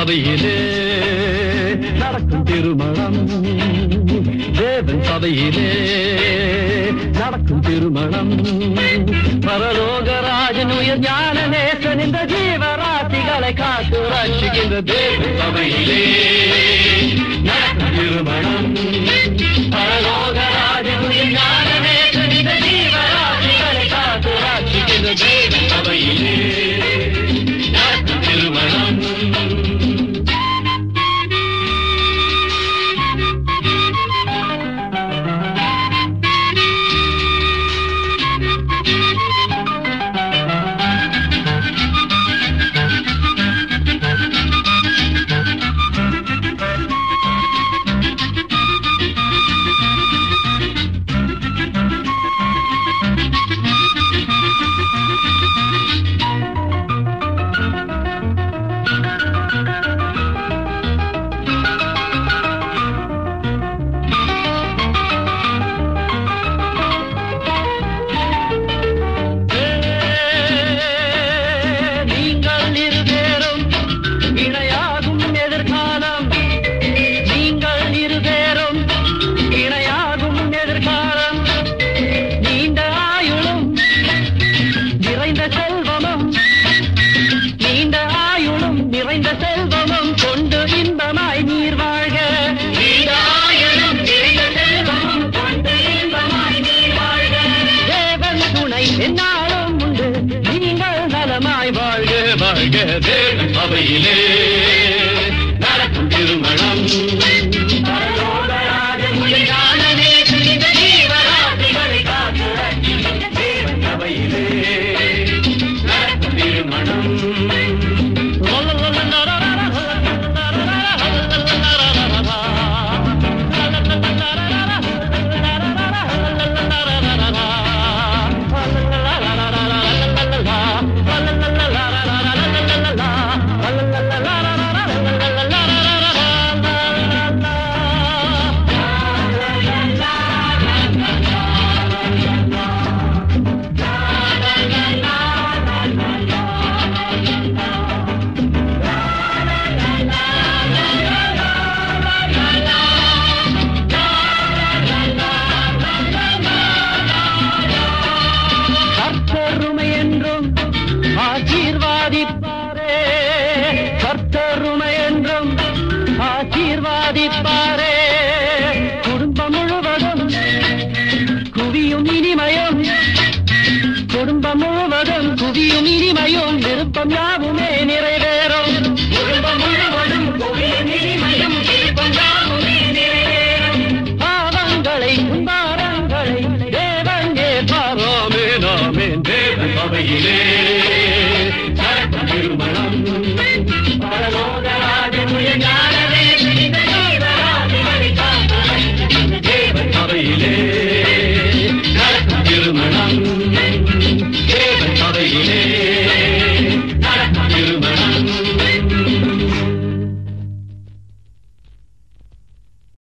சபையிலே நடக்கும் திருமணம் தேவன் சபையிலே நடக்கும் திருமணம் பரலோகராஜன் உயர் ஞான நேசன் இந்த ஜீவராசிகளை காத்து ரட்சிக்கின்ற தேவன் சபையிலே நடக்கும் திருமணம் பரலோகராஜன் உயர் ஞான நேசன் இந்த ஜீவராசிகளை காத்து ரட்சிக்கின்ற தேவன் சபையிலே நடக்கும் திருமணம் நீங்கள் இருவேரும் இணையாகும் எதிர்காலம் நீங்கள் இருவேரும் இணையாகும் எதிர்காலம் நீண்ட ஆயுளும் நிறைந்த செல்வமும் நீண்ட ஆயுளும் நிறைந்த செல்வமும் கொண்டு இன்பமாய் நீர் வாழ்க நீண்ட ஆயுளும் நிறைந்த செல்வமும் கொண்டு இன்பமாய் நீர் வாழ்க தேவன் துணை என்னாலும் உண்டு நீங்கள் நலமாய் வாழ்க வாழ்க தேவன் சபையிலே நடக்கும் திருமணம் பரலோகராஜன் உயிரானதே இந்த ஜீவராசிகளை காத்து ரட்சிக்கும் தேவன் சபையிலே நடக்கும் திருமணம் கர்த்தருமை என்றும் ஆசீர்வாதிப்பாரே கர்த்தருமை என்றும் ஆசீர்வாதிப்பாரே குடும்பம் முழுவதும் குவியும் இனிமயம் குடும்பம் முழுவதும் குவியும் இனிமையும் விருப்பம் யாவுமே நிறைவேறும் குடும்பம் முழுவதும் குவியும் இனிமையும் விருப்பம் யாவுமே நிறைவேறும் பாவங்களை பாரங்களை தேவன் ஏற்பாரோமே நாமே தேவன் சபையிலே